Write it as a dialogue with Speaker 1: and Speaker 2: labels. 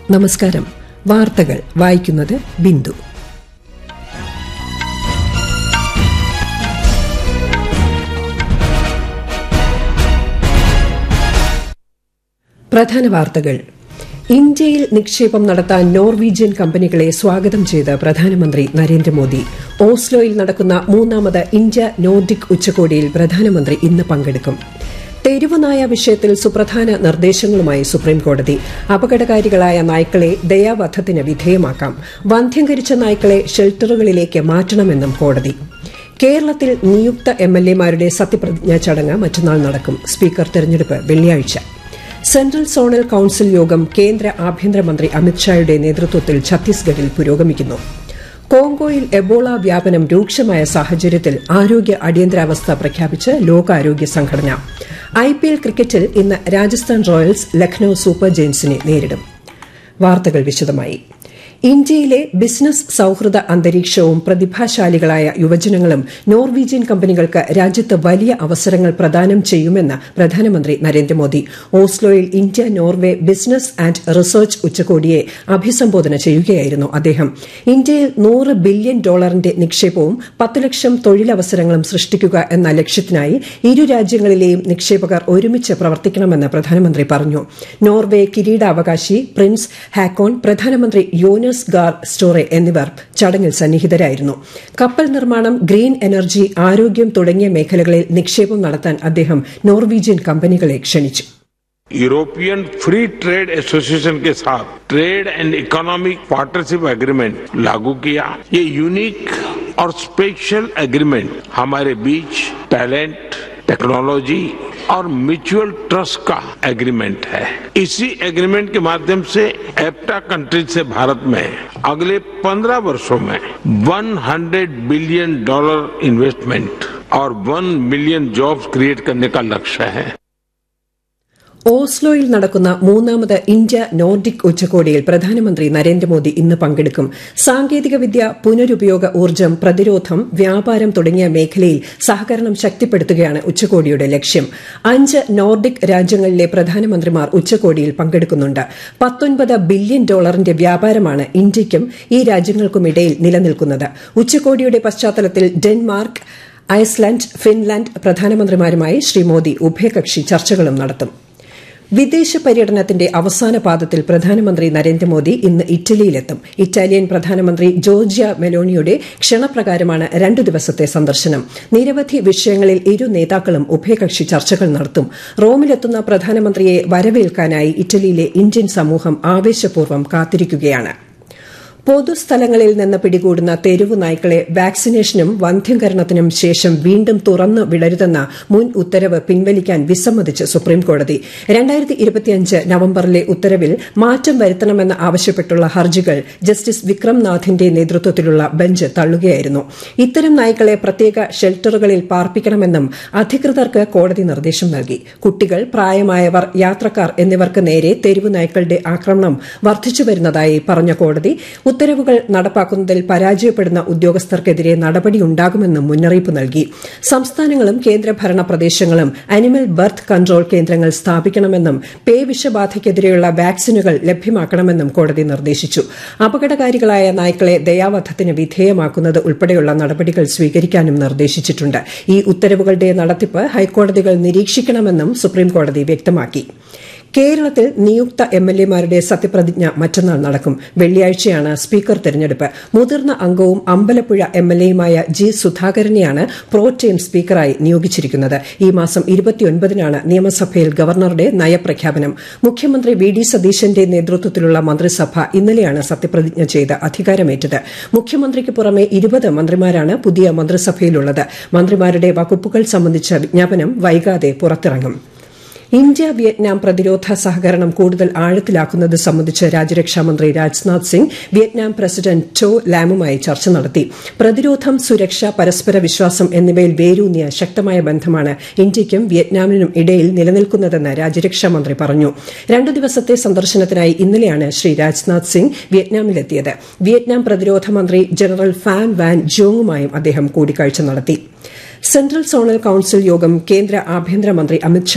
Speaker 1: നമസ്കാരം വാർത്തകൾ വായിക്കുന്നത് ബിന്ദു പ്രധാന വാർത്തകൾ ഇന്ത്യയിൽ നിക്ഷേപം നടത്താൻ നോർവീജിയൻ കമ്പനികളെ സ്വാഗതം ചെയ്ത് പ്രധാനമന്ത്രി നരേന്ദ്രമോദി ഓസ്ലോയിൽ നടക്കുന്ന മൂന്നാമത് ഇന്ത്യ നോർഡിക് ഉച്ചകോടിയിൽ പ്രധാനമന്ത്രി ഇന്ന് പങ്കെടുക്കും തെരുവുനായ വിഷയത്തിൽ സുപ്രധാന നിർദ്ദേശങ്ങളുമായി സുപ്രീംകോടതി അപകടകാരികളായ നായ്ക്കളെ ദയാവധത്തിന് വിധേയമാക്കാം വന്ധ്യംകരിച്ച നായ്ക്കളെ ഷെൽട്ടറുകളിലേക്ക് മാറ്റണമെന്നും കോടതി കേരളത്തിൽ നിയുക്ത എംഎൽഎമാരുടെ സത്യപ്രതിജ്ഞാ ചടങ്ങ് മറ്റന്നാൾ നടക്കും സ്പീക്കർ തെരഞ്ഞെടുപ്പ് വെള്ളിയാഴ്ച സെൻട്രൽ സോണൽ കൌൺസിൽ യോഗം കേന്ദ്ര ആഭ്യന്തരമന്ത്രി അമിത്ഷായുടെ നേതൃത്വത്തിൽ ഛത്തീസ്ഗഡിൽ പുരോഗമിക്കുന്നു കോങ്കോയിൽ എബോള വ്യാപനം രൂക്ഷമായ സാഹചര്യത്തിൽ ആരോഗ്യ അടിയന്തരാവസ്ഥ പ്രഖ്യാപിച്ച് ലോകാരോഗ്യ സംഘടന ഐപിഎൽ ക്രിക്കറ്റിൽ ഇന്ന് രാജസ്ഥാൻ റോയൽസ് ലക്നൌ സൂപ്പർ ജയൻസിനെ നേരിടും വാർത്തകൾ വിശദമായി ഇന്ത്യയിലെ ബിസിനസ് സൌഹൃദ അന്തരീക്ഷവും പ്രതിഭാശാലികളായ യുവജനങ്ങളും നോർവീജിയൻ കമ്പനികൾക്ക് രാജ്യത്ത് വലിയ അവസരങ്ങൾ പ്രദാനം ചെയ്യുമെന്ന് പ്രധാനമന്ത്രി Narendra Modi ഓസ്ലോയിൽ India Norway business and research ഉച്ചകോടിയെ അഭിസംബോധന ചെയ്യുകയായിരുന്നു അദ്ദേഹം ഇന്ത്യയിൽ നൂറ് ബില്യൺ ഡോളറിന്റെ നിക്ഷേപവും പത്ത് ലക്ഷം തൊഴിലവസരങ്ങളും സൃഷ്ടിക്കുക എന്ന ലക്ഷ്യത്തിനായി ഇരു രാജ്യങ്ങളിലെയും നിക്ഷേപകർ ഒരുമിച്ച് പ്രവർത്തിക്കണമെന്ന് പ്രധാനമന്ത്രി പറഞ്ഞു നോർവെ കിരീടാവകാശി പ്രിൻസ് ഹാക്കോൺ പ്രധാനമന്ത്രി യോനസ് ഗാർ സ്റ്റോറെ എന്നിവർ ചടങ്ങിൽ സന്നിഹിതരായിരുന്നു കപ്പൽ നിർമ്മാണം ഗ്രീൻ എനർജി ആരോഗ്യം തുടങ്ങിയ മേഖലകളിൽ നിക്ഷേപം നടത്താൻ അദ്ദേഹം നോർവീജിയൻ കമ്പനികളെ ക്ഷണിച്ചു
Speaker 2: यूरोपियन फ्री ट्रेड एसोसिएशन के साथ trade and economic partnership agreement लागू किया ये यूनिक और स्पेशल एग्रीमेंट हमारे बीच टैलेंट टेक्नोलॉजी और म्यूचुअल ट्रस्ट का एग्रीमेंट है इसी एग्रीमेंट के माध्यम से एप्टा कंट्रीज से भारत में अगले 15 वर्षों में 100 बिलियन डॉलर इन्वेस्टमेंट और 1 मिलियन जॉब्स क्रिएट करने का लक्ष्य है
Speaker 1: ഓസ്ലോയിൽ നടക്കുന്ന മൂന്നാമത് ഇന്ത്യ നോർഡിക് ഉച്ചകോടിയിൽ പ്രധാനമന്ത്രി നരേന്ദ്രമോദി ഇന്ന് പങ്കെടുക്കും സാങ്കേതികവിദ്യ പുനരുപയോഗ ഊർജ്ജം പ്രതിരോധം വ്യാപാരം തുടങ്ങിയ മേഖലയിൽ സഹകരണം ശക്തിപ്പെടുത്തുകയാണ് ഉച്ചകോടിയുടെ ലക്ഷ്യം അഞ്ച് നോർഡിക് രാജ്യങ്ങളിലെ പ്രധാനമന്ത്രിമാർ ഉച്ചകോടിയിൽ പങ്കെടുക്കുന്നുണ്ട് പത്തൊൻപത് ബില്യൺ ഡോളറിന്റെ വ്യാപാരമാണ് ഇന്ത്യയ്ക്കും ഈ രാജ്യങ്ങൾക്കുമിടയിൽ നിലനിൽക്കുന്നത് ഉച്ചകോടിയുടെ പശ്ചാത്തലത്തിൽ ഡെൻമാർക്ക് ഐസ്ലാൻഡ് ഫിൻലാൻഡ് പ്രധാനമന്ത്രിമാരുമായി ശ്രീ മോദി ഉഭയകക്ഷി ചർച്ചകളും നടത്തും വിദേശ പര്യടനത്തിന്റെ അവസാന പാദത്തിൽ പ്രധാനമന്ത്രി നരേന്ദ്രമോദി ഇന്ന് ഇറ്റലിയിലെത്തും ഇറ്റാലിയൻ പ്രധാനമന്ത്രി ജോർജിയ മെലോണിയുടെ ക്ഷണപ്രകാരമാണ് രണ്ടു ദിവസത്തെ സന്ദർശനം നിരവധി വിഷയങ്ങളിൽ ഇരു നേതാക്കളും ഉഭയകക്ഷി ചർച്ചകൾ നടത്തും റോമിലെത്തുന്ന പ്രധാനമന്ത്രിയെ വരവേൽക്കാനായി ഇറ്റലിയിലെ ഇന്ത്യൻ സമൂഹം ആവേശപൂർവ്വം കാത്തിരിക്കുകയാണ് പൊതുസ്ഥലങ്ങളിൽ നിന്ന് പിടികൂടുന്ന തെരുവു നായ്ക്കളെ വാക്സിനേഷനും വന്ധ്യംകരണത്തിനും ശേഷം വീണ്ടും തുറന്നു വിടരുതെന്ന മുൻ ഉത്തരവ് പിൻവലിക്കാൻ വിസമ്മതിച്ച് സുപ്രീംകോടതി നവംബറിലെ ഉത്തരവിൽ മാറ്റം വരുത്തണമെന്ന് ആവശ്യപ്പെട്ടുള്ള ഹർജികൾ ജസ്റ്റിസ് വിക്രം നാഥിന്റെ നേതൃത്വത്തിലുള്ള ബെഞ്ച് തള്ളുകയായിരുന്നു ഇത്തരം നായ്ക്കളെ പ്രത്യേക ഷെൽട്ടറുകളിൽ പാർപ്പിക്കണമെന്നും അധികൃതർക്ക് കോടതി നിർദ്ദേശം നൽകി കുട്ടികൾ പ്രായമായവർ യാത്രക്കാർ എന്നിവർക്ക് നേരെ തെരുവു നായ്ക്കളുടെ ആക്രമണം വർദ്ധിച്ചുവരുന്നതായി പറഞ്ഞ കോടതി ഉത്തരവുകൾ നടപ്പാക്കുന്നതിൽ പരാജയപ്പെടുന്ന ഉദ്യോഗസ്ഥർക്കെതിരെ നടപടിയുണ്ടാകുമെന്നും മുന്നറിയിപ്പ് നൽകി സംസ്ഥാനങ്ങളും കേന്ദ്രഭരണ പ്രദേശങ്ങളും അനിമൽ ബർത്ത് കൺട്രോൾ കേന്ദ്രങ്ങൾ സ്ഥാപിക്കണമെന്നും പേ വിഷബാധയ്ക്കെതിരെയുള്ള വാക്സിനുകൾ ലഭ്യമാക്കണമെന്നും കോടതി നിർദ്ദേശിച്ചു അപകടകാരികളായ നായ്ക്കളെ ദയാവധത്തിന് വിധേയമാക്കുന്നത് ഉൾപ്പെടെയുള്ള നടപടികൾ സ്വീകരിക്കാനും നിർദ്ദേശിച്ചിട്ടുണ്ട് ഈ ഉത്തരവുകളുടെ നടത്തിപ്പ് ഹൈക്കോടതികൾ നിരീക്ഷിക്കണമെന്നും സുപ്രീംകോടതി വ്യക്തമാക്കി കേരളത്തിൽ നിയുക്ത എംഎൽഎമാരുടെ സത്യപ്രതിജ്ഞ മറ്റന്നാൾ നടക്കും വെള്ളിയാഴ്ചയാണ് സ്പീക്കർ തെരഞ്ഞെടുപ്പ് മുതിർന്ന അംഗവും അമ്പലപ്പുഴ എംഎൽഎയുമായ ജി സുധാകരനെയാണ് പ്രോടേം സ്പീക്കറായി നിയോഗിച്ചിരിക്കുന്നത് ഈ മാസം ഇരുപത്തിയൊൻപതിനാണ് നിയമസഭയിൽ ഗവർണറുടെ നയപ്രഖ്യാപനം മുഖ്യമന്ത്രി വി ഡി സതീശന്റെ നേതൃത്വത്തിലുള്ള മന്ത്രിസഭ ഇന്നലെയാണ് സത്യപ്രതിജ്ഞ ചെയ്ത് അധികാരമേറ്റത് മുഖ്യമന്ത്രിക്ക് പുറമെ ഇരുപത് മന്ത്രിമാരാണ് പുതിയ മന്ത്രിസഭയിലുള്ളത് മന്ത്രിമാരുടെ വകുപ്പുകൾ സംബന്ധിച്ച വിജ്ഞാപനം വൈകാതെ പുറത്തിറങ്ങും ഇന്ത്യ വിയറ്റ്നാം പ്രതിരോധ സഹകരണം കൂടുതൽ ആഴത്തിലാക്കുന്നത് സംബന്ധിച്ച് രാജ്യരക്ഷാമന്ത്രി Rajnath Singh Vietnam president To ലാമുമായി ചർച്ച നടത്തി പ്രതിരോധം സുരക്ഷ പരസ്പര വിശ്വാസം എന്നിവയിൽ വേരൂന്നിയ ശക്തമായ ബന്ധമാണ് ഇന്ത്യയ്ക്കും വിയറ്റ്നാമിനും ഇടയിൽ നിലനിൽക്കുന്നതെന്ന് രാജ്യരക്ഷാമന്ത്രി പറഞ്ഞു രണ്ടു ദിവസത്തെ സന്ദർശനത്തിനായി ഇന്നലെയാണ് ശ്രീ രാജ്നാഥ് സിംഗ് വിയറ്റ്നാമിലെത്തിയത് വിയറ്റ്നാം പ്രതിരോധ മന്ത്രി ജനറൽ ഫാൻ വാൻ ജോങ്ങുമായും അദ്ദേഹം കൂടിക്കാഴ്ച നടത്തി സെൻട്രൽ സോണൽ കൌൺസിൽ യോഗം കേന്ദ്ര ആഭ്യന്തരമന്ത്രി അമിത്ഷാ